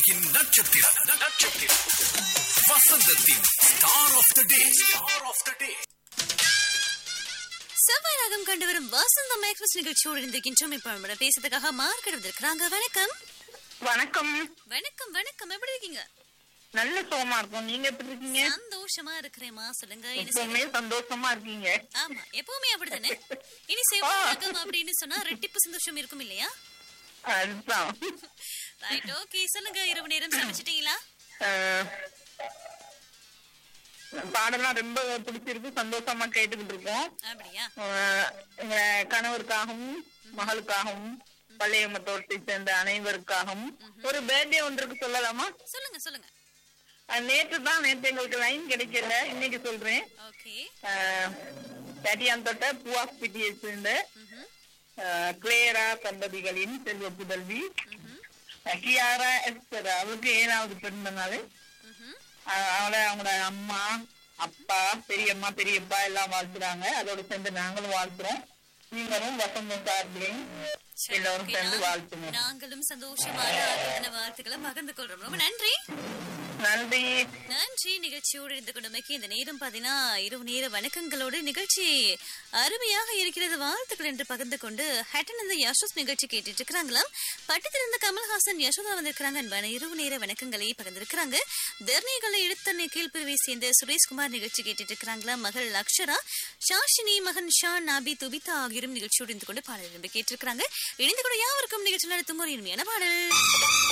உலகின் நட்சத்திரம் நட்சத்திரம் வசந்தத்தின் star of the day star of the day செவ்வாய் ராகம் கண்டு வரும் வசந்தம் எக்ஸ்பிரஸ் நிகழ்ச்சியோடு இருந்திருக்கின்றோம் இப்ப நம்மளோட பேசுறதுக்காக மார்க்கெட் வந்திருக்கிறாங்க வணக்கம் வணக்கம் வணக்கம் வணக்கம் எப்படி இருக்கீங்க நல்ல சுகமா இருக்கும் நீங்க எப்படி இருக்கீங்க சந்தோஷமா இருக்கிறேம்மா சொல்லுங்க இனி எப்பவுமே சந்தோஷமா இருக்கீங்க ஆமா எப்பவுமே அப்படித்தானே இனி செவ்வாய் ராகம் அப்படின்னு சொன்னா ரெட்டிப்பு சந்தோஷம் இருக்கும் இல்லையா அதுதான் ரைட் ஓகே சொல்லுங்க இரவு நேரம் சமைச்சிட்டீங்களா அஹ், பாடலாம் ரொம்ப பிடிச்சிருக்கு சந்தோஷமா கேட்டுக்கிட்டு இருக்கோம் அப்படியா அஹ், எங்க கணவருக்காகவும் மகளுக்காகவும் பழைய மத்தோட்டத்தை சேர்ந்த அனைவருக்காகவும் ஒரு பேர்தே ஒன்றுக்கு சொல்லலாமா சொல்லுங்க சொல்லுங்க அஹ், நேற்று தான் நேற்று எங்களுக்கு லைன் கிடைக்கல இன்னைக்கு சொல்றேன் ஓகே தட்டியாந்தோட்ட பூவாஸ்பிட்டியை சேர்ந்த அஹ், கிளேரா தம்பதிகளின் செல்வ புதல்வி அஹ், கியாரா எஸ்தர் அவளுக்கு ஏழாவது பிறந்த நாள் அஹ், அவளை அவங்களோட அம்மா அப்பா பெரியம்மா பெரியப்பா எல்லாம் வாழ்த்துறாங்க அதோட சேர்ந்து நாங்களும் வாழ்த்துறோம் நீங்களும் வசந்தம் சார்பிலையும் எல்லாரும் சேர்ந்து வாழ்த்துங்க நாங்களும் சந்தோஷமான ஆரோக்கியமான வாழ்த்துக்களை பகிர்ந்து கொள்றோம் ரொம்ப நன்றி நன்றி நன்றி நிகழ்ச்சியோடு இருந்து கொண்டமைக்கு இந்த நேரம் பாத்தீங்கன்னா இரவு நேர வணக்கங்களோடு நிகழ்ச்சி அருமையாக இருக்கிறது வாழ்த்துக்கள் என்று பகிர்ந்து கொண்டு ஹேட்டன் இந்த யசோஸ் நிகழ்ச்சி கேட்டுட்டு இருக்கிறாங்களாம் பட்டத்திலிருந்து கமல்ஹாசன் யசோதா வந்திருக்கிறாங்க அன்பான இரவு நேர வணக்கங்களை பகிர்ந்திருக்கிறாங்க தர்ணிகளை இழுத்தனை கீழ்பிரிவை சேர்ந்த சுரேஷ்குமார் நிகழ்ச்சி கேட்டுட்டு இருக்கிறாங்களா மகள் அக்ஷரா ஷாஷினி மகன் ஷான் நாபி துபிதா ஆகியோரும் நிகழ்ச்சியோடு இருந்து கொண்டு பாடல் விரும்பி கேட்டிருக்கிறாங்க இணைந்து கூட யாவருக்கும் நிகழ்ச்சி நடத்தும் ஒரு இனிமையான பாடல்